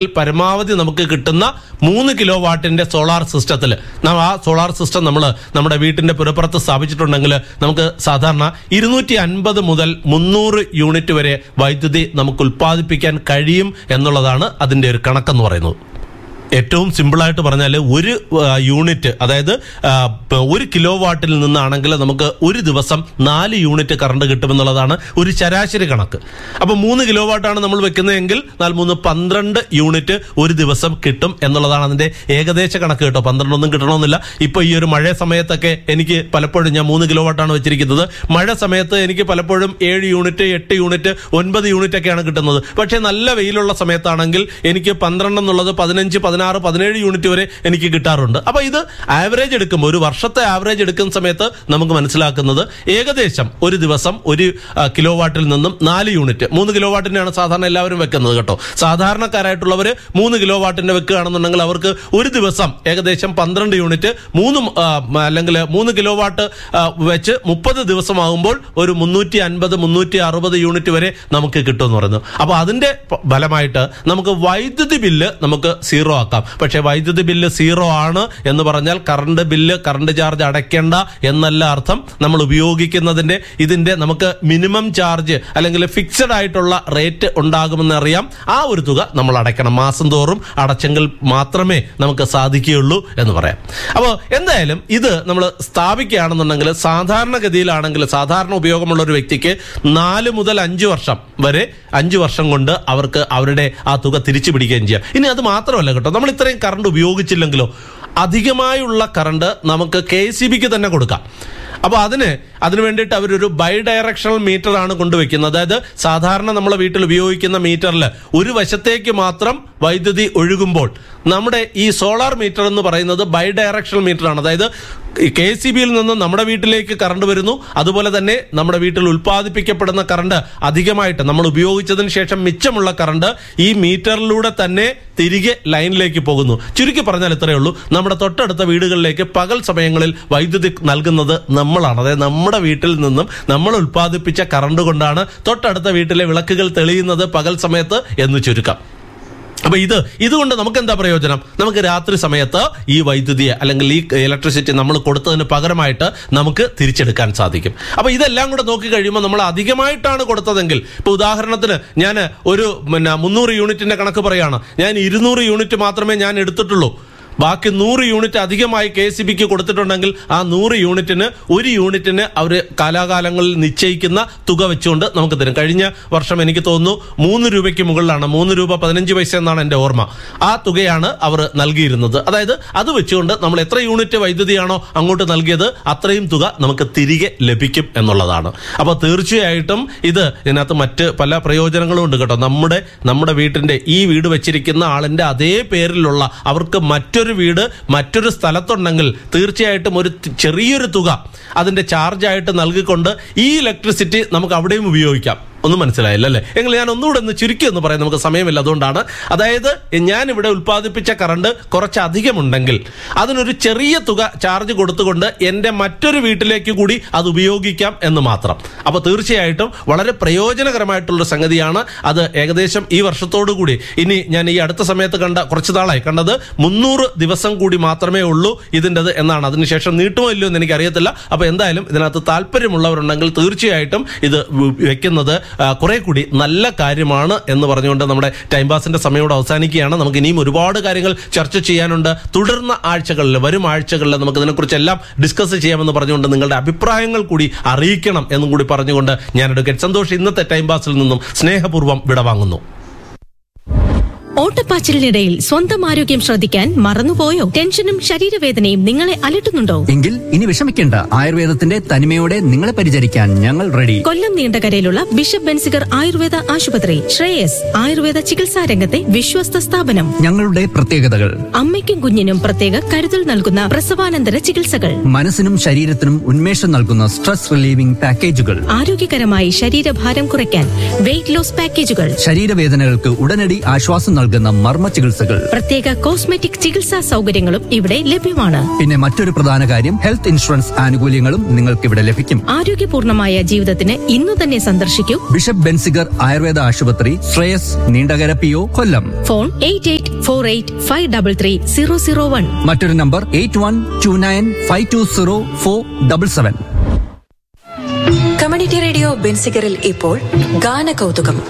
പരമാവധി നമുക്ക് കിട്ടുന്ന മൂന്ന് കിലോ വാട്ടിന്റെ സോളാർ സിസ്റ്റത്തിൽ ആ സോളാർ സിസ്റ്റം നമ്മൾ നമ്മുടെ വീട്ടിന്റെ പുരപ്പുറത്ത് സ്ഥാപിച്ചിട്ടുണ്ടെങ്കിൽ നമുക്ക് സാധാരണ ഇരുന്നൂറ്റി അൻപത് മുതൽ മുന്നൂറ് യൂണിറ്റ് വരെ വൈദ്യുതി നമുക്ക് ഉൽപ്പാദിപ്പിക്കാൻ കഴിയും എന്നുള്ളതാണ് അതിന്റെ ഒരു കണക്കെന്ന് പറയുന്നത് ഏറ്റവും സിമ്പിളായിട്ട് പറഞ്ഞാൽ ഒരു ആ, യൂണിറ്റ് അതായത് ആ, പ- ഒരു കിലോ വാട്ടിൽ നിന്നാണെങ്കിൽ നമുക്ക് ഒരു ദിവസം നാല് യൂണിറ്റ് കറണ്ട് കിട്ടുമെന്നുള്ളതാണ് ഒരു ശരാശരി കണക്ക് അപ്പോൾ മൂന്ന് കിലോ വാട്ടാണ് നമ്മൾ വെക്കുന്നതെങ്കിൽ നാല് മൂന്ന് പന്ത്രണ്ട് യൂണിറ്റ് ഒരു ദിവസം കിട്ടും എന്നുള്ളതാണ് അതിന്റെ ഏകദേശ കണക്ക് കേട്ടോ പന്ത്രണ്ടൊന്നും കിട്ടണമെന്നില്ല ഇപ്പോൾ ഈ ഒരു മഴ സമയത്തൊക്കെ എനിക്ക് പലപ്പോഴും ഞാൻ മൂന്ന് കിലോ വാട്ടാണ് വെച്ചിരിക്കുന്നത് മഴ സമയത്ത് എനിക്ക് പലപ്പോഴും ഏഴ് യൂണിറ്റ് എട്ട് യൂണിറ്റ് ഒൻപത് യൂണിറ്റ് ഒക്കെയാണ് കിട്ടുന്നത് പക്ഷേ നല്ല വെയിലുള്ള സമയത്താണെങ്കിൽ എനിക്ക് പന്ത്രണ്ട് എന്നുള്ളത് പതിനഞ്ച് പതിനാറ് പതിനേഴ് യൂണിറ്റ് വരെ എനിക്ക് കിട്ടാറുണ്ട് അപ്പൊ ഇത് ആവറേജ് എടുക്കുമ്പോൾ ഒരു വർഷത്തെ ആവറേജ് എടുക്കുന്ന സമയത്ത് നമുക്ക് മനസ്സിലാക്കുന്നത് ഏകദേശം ഒരു ദിവസം ഒരു ആ, കിലോ വാട്ടിൽ നിന്നും നാല് യൂണിറ്റ് മൂന്ന് കിലോ വാട്ടിനെയാണ് സാധാരണ എല്ലാവരും വെക്കുന്നത് കേട്ടോ സാധാരണക്കാരായിട്ടുള്ളവർ മൂന്ന് കിലോ വാട്ടിന്റെ വെക്കുകയാണെന്നുണ്ടെങ്കിൽ അവർക്ക് ഒരു ദിവസം ഏകദേശം പന്ത്രണ്ട് യൂണിറ്റ് മൂന്ന് ആ, അല്ലെങ്കിൽ മൂന്ന് കിലോ വാട്ട് ആ, വെച്ച് മുപ്പത് ദിവസമാകുമ്പോൾ ഒരു മുന്നൂറ്റി അൻപത് മുന്നൂറ്റി അറുപത് യൂണിറ്റ് വരെ നമുക്ക് കിട്ടുമെന്ന് പറയുന്നു അപ്പൊ അതിന്റെ പ- ഫലമായിട്ട് നമുക്ക് വൈദ്യുതി ബില്ല് നമുക്ക് സീറോ ആക്കാം പക്ഷേ വൈദ്യുതി ബില്ല് സീറോ ആണ് എന്ന് പറഞ്ഞാൽ കറണ്ട് ബില്ല് കറണ്ട് ചാർജ് അടയ്ക്കേണ്ട എന്നല്ല അർത്ഥം നമ്മൾ ഉപയോഗിക്കുന്നതിന്റെ ഇതിന്റെ നമുക്ക് മിനിമം ചാർജ് അല്ലെങ്കിൽ ഫിക്സഡ് ആയിട്ടുള്ള റേറ്റ് ഉണ്ടാകുമെന്ന് അറിയാം ആ ഒരു തുക നമ്മൾ അടയ്ക്കണം മാസം തോറും അടച്ചെങ്കിൽ മാത്രമേ നമുക്ക് സാധിക്കുകയുള്ളൂ എന്ന് പറയാം അപ്പോൾ എന്തായാലും ഇത് നമ്മൾ സ്ഥാപിക്കുകയാണെന്നുണ്ടെങ്കിൽ സാധാരണഗതിയിലാണെങ്കിൽ സാധാരണ ഉപയോഗമുള്ള ഒരു വ്യക്തിക്ക് നാല് മുതൽ അഞ്ച് വർഷം വരെ അഞ്ച് വർഷം കൊണ്ട് അവർക്ക് അവരുടെ ആ തുക തിരിച്ചു പിടിക്കുകയും ചെയ്യാം ഇനി അത് മാത്രമല്ല കേട്ടോ നമ്മൾ ഇത്രയും കറണ്ട് ഉപയോഗിച്ചില്ലെങ്കിലോ അധികമായുള്ള കറണ്ട് നമുക്ക് കെ സി ബിക്ക് തന്നെ കൊടുക്കാം അപ്പോൾ അതിന് അതിന് വേണ്ടിയിട്ട് അവരൊരു ബൈ ഡയറക്ഷണൽ മീറ്റർ ആണ് കൊണ്ടുവയ്ക്കുന്നത് അതായത് സാധാരണ നമ്മളെ വീട്ടിൽ ഉപയോഗിക്കുന്ന മീറ്ററിൽ ഒരു വശത്തേക്ക് മാത്രം വൈദ്യുതി ഒഴുകുമ്പോൾ നമ്മുടെ ഈ സോളാർ മീറ്റർ എന്ന് പറയുന്നത് ബൈ ഡയറക്ഷണൽ മീറ്റർ ആണ് അതായത് കെ സി ബിയിൽ നിന്ന് നമ്മുടെ വീട്ടിലേക്ക് കറണ്ട് വരുന്നു അതുപോലെ തന്നെ നമ്മുടെ വീട്ടിൽ ഉൽപ്പാദിപ്പിക്കപ്പെടുന്ന കറണ്ട് അധികമായിട്ട് നമ്മൾ ഉപയോഗിച്ചതിന് ശേഷം മിച്ചമുള്ള കറണ്ട് ഈ മീറ്ററിലൂടെ തന്നെ തിരികെ ലൈനിലേക്ക് പോകുന്നു ചുരുക്കി പറഞ്ഞാൽ ഇത്രയേ ഉള്ളൂ നമ്മുടെ തൊട്ടടുത്ത വീടുകളിലേക്ക് പകൽ സമയങ്ങളിൽ വൈദ്യുതി നൽകുന്നത് നമ്മളാണ് അതായത് നമ്മുടെ വീട്ടിൽ നിന്നും നമ്മൾ ഉൽപ്പാദിപ്പിച്ച കറണ്ട് കൊണ്ടാണ് തൊട്ടടുത്ത വീട്ടിലെ വിളക്കുകൾ തെളിയുന്നത് പകൽ സമയത്ത് എന്ന് ചുരുക്കം അപ്പൊ ഇത് ഇതുകൊണ്ട് നമുക്ക് എന്താ പ്രയോജനം നമുക്ക് രാത്രി സമയത്ത് ഈ വൈദ്യുതിയെ അല്ലെങ്കിൽ ഈ ഇലക്ട്രിസിറ്റി നമ്മൾ കൊടുത്തതിന് പകരമായിട്ട് നമുക്ക് തിരിച്ചെടുക്കാൻ സാധിക്കും അപ്പൊ ഇതെല്ലാം കൂടെ നോക്കി കഴിയുമ്പോൾ നമ്മൾ അധികമായിട്ടാണ് കൊടുത്തതെങ്കിൽ ഇപ്പൊ ഉദാഹരണത്തിന് ഞാൻ ഒരു പിന്നെ മുന്നൂറ് യൂണിറ്റിന്റെ കണക്ക് പറയാണ് ഞാൻ ഇരുന്നൂറ് യൂണിറ്റ് മാത്രമേ ഞാൻ എടുത്തിട്ടുള്ളൂ ബാക്കി നൂറ് യൂണിറ്റ് അധികമായി കെ സി ബിക്ക് കൊടുത്തിട്ടുണ്ടെങ്കിൽ ആ നൂറ് യൂണിറ്റിന് ഒരു യൂണിറ്റിന് അവർ കാലാകാലങ്ങളിൽ നിശ്ചയിക്കുന്ന തുക വെച്ചുകൊണ്ട് നമുക്ക് തരും കഴിഞ്ഞ വർഷം എനിക്ക് തോന്നുന്നു മൂന്ന് രൂപയ്ക്ക് മുകളിലാണ് മൂന്ന് രൂപ പതിനഞ്ച് പൈസ എന്നാണ് എൻ്റെ ഓർമ്മ ആ തുകയാണ് അവർ നൽകിയിരുന്നത് അതായത് അത് വെച്ചുകൊണ്ട് നമ്മൾ എത്ര യൂണിറ്റ് വൈദ്യുതിയാണോ അങ്ങോട്ട് നൽകിയത് അത്രയും തുക നമുക്ക് തിരികെ ലഭിക്കും എന്നുള്ളതാണ് അപ്പോൾ തീർച്ചയായിട്ടും ഇത് ഇതിനകത്ത് മറ്റ് പല പ്രയോജനങ്ങളും ഉണ്ട് കേട്ടോ നമ്മുടെ നമ്മുടെ വീട്ടിന്റെ ഈ വീട് വെച്ചിരിക്കുന്ന ആളിന്റെ അതേ പേരിലുള്ള അവർക്ക് മറ്റൊരു വീട് മറ്റൊരു സ്ഥലത്തുണ്ടെങ്കിൽ തീർച്ചയായിട്ടും ഒരു തി- ചെറിയൊരു തുക അതിന്റെ ചാർജായിട്ട് നൽകിക്കൊണ്ട് ഈ ഇലക്ട്രിസിറ്റി നമുക്ക് അവിടെയും ഉപയോഗിക്കാം ഒന്നും മനസ്സിലായില്ല അല്ലേ എങ്കിൽ ഞാൻ ഒന്നുകൂടെ ഒന്ന് ചുരുക്കി എന്ന് പറയാൻ നമുക്ക് സമയമില്ല അതുകൊണ്ടാണ് അതായത് ഞാൻ ഇവിടെ ഉൽപ്പാദിപ്പിച്ച കറണ്ട് കുറച്ച് അധികമുണ്ടെങ്കിൽ അതിനൊരു ചെറിയ തുക ചാർജ് കൊടുത്തുകൊണ്ട് എൻ്റെ മറ്റൊരു വീട്ടിലേക്ക് കൂടി അത് ഉപയോഗിക്കാം എന്ന് മാത്രം അപ്പോൾ തീർച്ചയായിട്ടും വളരെ പ്രയോജനകരമായിട്ടുള്ള സംഗതിയാണ് അത് ഏകദേശം ഈ വർഷത്തോടു കൂടി ഇനി ഞാൻ ഈ അടുത്ത സമയത്ത് കണ്ട കുറച്ച് നാളായി കണ്ടത് മുന്നൂറ് ദിവസം കൂടി മാത്രമേ ഉള്ളൂ ഇതിൻ്റെത് എന്നാണ് അതിനുശേഷം നീട്ടുമോ ഇല്ലയോ എന്ന് എനിക്കറിയത്തില്ല അപ്പോൾ എന്തായാലും ഇതിനകത്ത് താല്പര്യമുള്ളവരുണ്ടെങ്കിൽ തീർച്ചയായിട്ടും ഇത് വ- വെക്കുന്നത് ആ, കുറെ കൂടി നല്ല കാര്യമാണ് എന്ന് പറഞ്ഞുകൊണ്ട് നമ്മുടെ ടൈം പാസിന്റെ സമയം ഇവിടെ അവസാനിക്കുകയാണ് നമുക്ക് ഇനിയും ഒരുപാട് കാര്യങ്ങൾ ചർച്ച ചെയ്യാനുണ്ട് തുടർന്ന ആഴ്ചകളിൽ വരും ആഴ്ചകളിൽ നമുക്ക് ഇതിനെക്കുറിച്ചെല്ലാം ഡിസ്കസ് ചെയ്യാമെന്ന് പറഞ്ഞുകൊണ്ട് നിങ്ങളുടെ അഭിപ്രായങ്ങൾ കൂടി അറിയിക്കണം എന്നും കൂടി പറഞ്ഞുകൊണ്ട് ഞാൻ അഡ്വക്കേറ്റ് സന്തോഷ് ഇന്നത്തെ ടൈം പാസിൽ നിന്നും സ്നേഹപൂർവ്വം വിടവാങ്ങുന്നു ഓട്ടപ്പാച്ചിലിനിടയിൽ സ്വന്തം ആരോഗ്യം ശ്രദ്ധിക്കാൻ മറന്നുപോയോ ടെൻഷനും ശരീരവേദനയും നിങ്ങളെ അലട്ടുന്നുണ്ടോ എങ്കിൽ ഇനി വിഷമിക്കേണ്ട ആയുർവേദത്തിന്റെ തനിമയോടെ നിങ്ങളെ പരിചരിക്കാൻ ഞങ്ങൾ റെഡി കൊല്ലം നീണ്ടകരയിലുള്ള ബിഷപ്പ് ബെൻസിഗർ ആയുർവേദ ആശുപത്രി ശ്രേയസ് ആയുർവേദ ചികിത്സാ രംഗത്തെ വിശ്വസ്ത സ്ഥാപനം ഞങ്ങളുടെ പ്രത്യേകതകൾ അമ്മയ്ക്കും കുഞ്ഞിനും പ്രത്യേക കരുതൽ നൽകുന്ന പ്രസവാനന്തര ചികിത്സകൾ മനസ്സിനും ശരീരത്തിനും ഉന്മേഷം നൽകുന്ന സ്ട്രെസ് റിലീവിംഗ് പാക്കേജുകൾ ആരോഗ്യകരമായി ശരീരഭാരം കുറയ്ക്കാൻ വെയിറ്റ് ലോസ് പാക്കേജുകൾ ശരീരവേദനകൾക്ക് ഉടനടി ആശ്വാസം നൽകുന്ന മർമ്മ ചികിത്സകൾ പ്രത്യേക കോസ്മെറ്റിക് ചികിത്സാ സൗകര്യങ്ങളും ഇവിടെ ലഭ്യമാണ് പിന്നെ മറ്റൊരു പ്രധാന കാര്യം ഹെൽത്ത് ഇൻഷുറൻസ് ആനുകൂല്യങ്ങളും നിങ്ങൾക്ക് ഇവിടെ ലഭിക്കും ആരോഗ്യപൂർണമായ ജീവിതത്തിന് ഇന്നു തന്നെ സന്ദർശിക്കൂ ബിഷപ്പ് ബെൻസിഗർ ആയുർവേദ ആശുപത്രി Sreyas Neendakara P O Kollam phone eight eight four eight five double three zero zero one മറ്റൊരു number eight one two nine five two zero four double seven community radio ബെൻസിഗറിൽ ഇപ്പോൾ ഗാന കൗതുകം